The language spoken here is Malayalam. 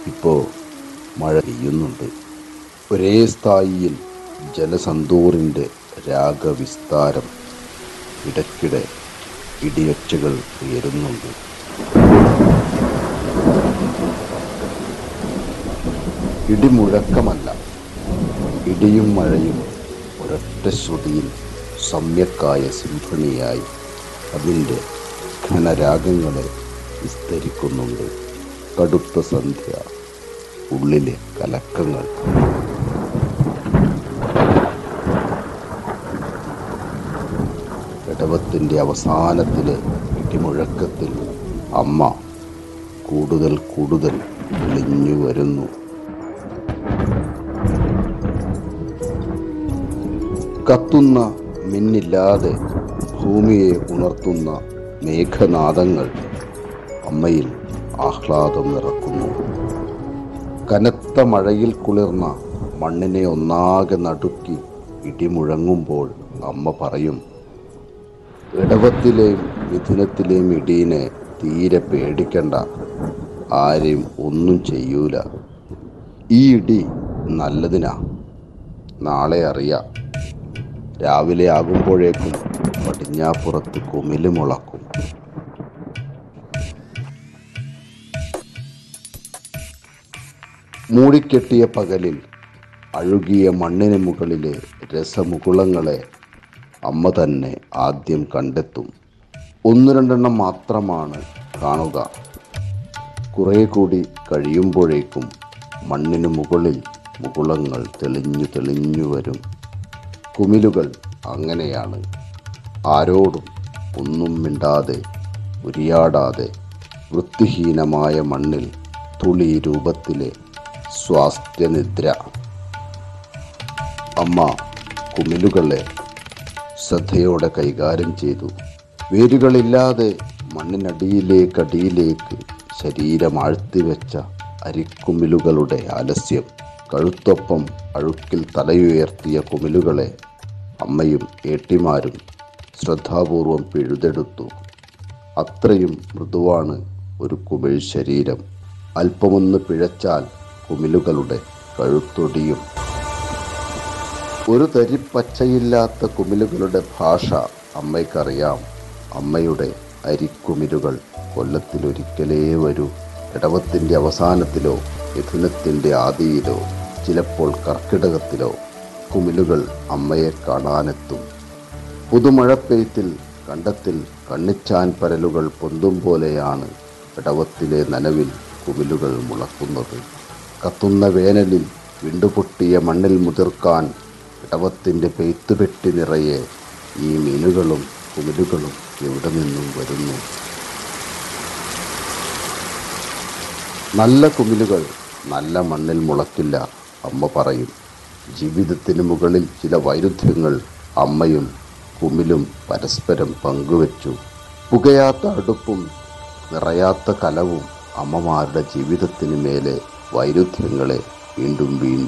ഇപ്പോൾ മഴ പെയ്യുന്നുണ്ട് ഒരേ സ്ഥായിയിൽ ജലസന്തൂറിൻ്റെ രാഗവിസ്താരം ഇടയ്ക്കിടെ ഇടിയൊച്ചകൾ ഉയരുന്നുണ്ട് ഇടിമുഴക്കമല്ല ഇടിയും മഴയും ഒരൊറ്റ ശ്രുതിയിൽ സമ്യക്കായ സിംഫണിയായി അതിൻ്റെ ഘനരാഗങ്ങളെ വിസ്തരിക്കുന്നുണ്ട് കടുത്ത സന്ധ്യ ഉള്ളിലെ കലക്കങ്ങൾ ഇടവത്തിൻ്റെ അവസാനത്തിലെ ഇടിമുഴക്കത്തിൽ അമ്മ കൂടുതൽ കൂടുതൽ തെളിഞ്ഞു വരുന്നു കത്തുന്ന മിന്നില്ലാതെ ഭൂമിയെ ഉണർത്തുന്ന മേഘനാദങ്ങൾ അമ്മയിൽ ആഹ്ലാദം നിറക്കുന്നു കനത്ത മഴയിൽ കുളിർന്ന മണ്ണിനെ ഒന്നാകെ നടുക്കി ഇടിമുഴങ്ങുമ്പോൾ അമ്മ പറയും ഇടവത്തിലെയും മിഥുനത്തിലെയും ഇടീനെ തീരെ പേടിക്കണ്ട ആരെയും ഒന്നും ചെയ്യൂല ഈ ഇടി നല്ലതിനാ നാളെ അറിയാം രാവിലെ ആകുമ്പോഴേക്കും പടിഞ്ഞാപ്പുറത്ത് കുമില് മുളക്കും മൂടിക്കെട്ടിയ പകലിൽ അഴുകിയ മണ്ണിന് മുകളിലെ രസമുകുളങ്ങളെ അമ്മ തന്നെ ആദ്യം കണ്ടെത്തും ഒന്ന് രണ്ടെണ്ണം മാത്രമാണ് കാണുക കുറേ കൂടി കഴിയുമ്പോഴേക്കും മണ്ണിന് മുകളിൽ മുകുളങ്ങൾ തെളിഞ്ഞു തെളിഞ്ഞു വരും കുമിലുകൾ അങ്ങനെയാണ് ആരോടും ഒന്നും മിണ്ടാതെ ഉരിയാടാതെ വൃത്തിഹീനമായ മണ്ണിൽ തുളി രൂപത്തിലെ സ്വാസ്ഥ്യനിദ്ര അമ്മ കുമിലുകളെ ശ്രദ്ധയോടെ കൈകാര്യം ചെയ്തു വേരുകളില്ലാതെ മണ്ണിനടിയിലേക്ക് അടിയിലേക്ക് ശരീരം ആഴ്ത്തിവെച്ച അരിക്കുമിലുകളുടെ ആലസ്യം കഴുത്തൊപ്പം അഴുക്കിൽ തലയുയർത്തിയ കുമിലുകളെ അമ്മയും ഏട്ടിമാരും ശ്രദ്ധാപൂർവം പിഴുതെടുത്തു അത്രയും മൃദുവാണ് ഒരു കുമിഴ് ശരീരം അല്പമൊന്ന് പിഴച്ചാൽ കുമിലുകളുടെ കഴുത്തൊടിയും ഒരു തരി പച്ചയില്ലാത്ത കുമിലുകളുടെ ഭാഷ അമ്മയ്ക്കറിയാം അമ്മയുടെ അരിക്കുമിലുകൾ കൊല്ലത്തിലൊരിക്കലേ വരൂ ഇടവത്തിൻ്റെ അവസാനത്തിലോ മിഥുനത്തിൻ്റെ ആദിയിലോ ചിലപ്പോൾ കർക്കിടകത്തിലോ കുമിലുകൾ അമ്മയെ കാണാനെത്തും പുതുമഴപ്പെയ്ത്തിൽ കണ്ടത്തിൽ കണ്ണിച്ചാൻ പരലുകൾ പൊന്തും പോലെയാണ് ഇടവത്തിലെ നനവിൽ കുമിലുകൾ മുളക്കുന്നത് കത്തുന്ന വേനലിൽ വിണ്ടുപൊട്ടിയ മണ്ണിൽ മുതിർക്കാൻ ഇടവത്തിൻ്റെ പെയ്ത്തുപെട്ടി നിറയെ ഈ മീനുകളും കുമിലുകളും എവിടെ നിന്നും വരുന്നു നല്ല കുമിലുകൾ നല്ല മണ്ണിൽ മുളക്കില്ല അമ്മ പറയും ജീവിതത്തിന് മുകളിൽ ചില വൈരുദ്ധ്യങ്ങൾ അമ്മയും കുമിലും പരസ്പരം പങ്കുവച്ചു പുകയാത്ത അടുപ്പും നിറയാത്ത കലവും അമ്മമാരുടെ ജീവിതത്തിന് മേലെ വൈരുദ്ധ്യങ്ങളെ വീണ്ടും വീണ്ടും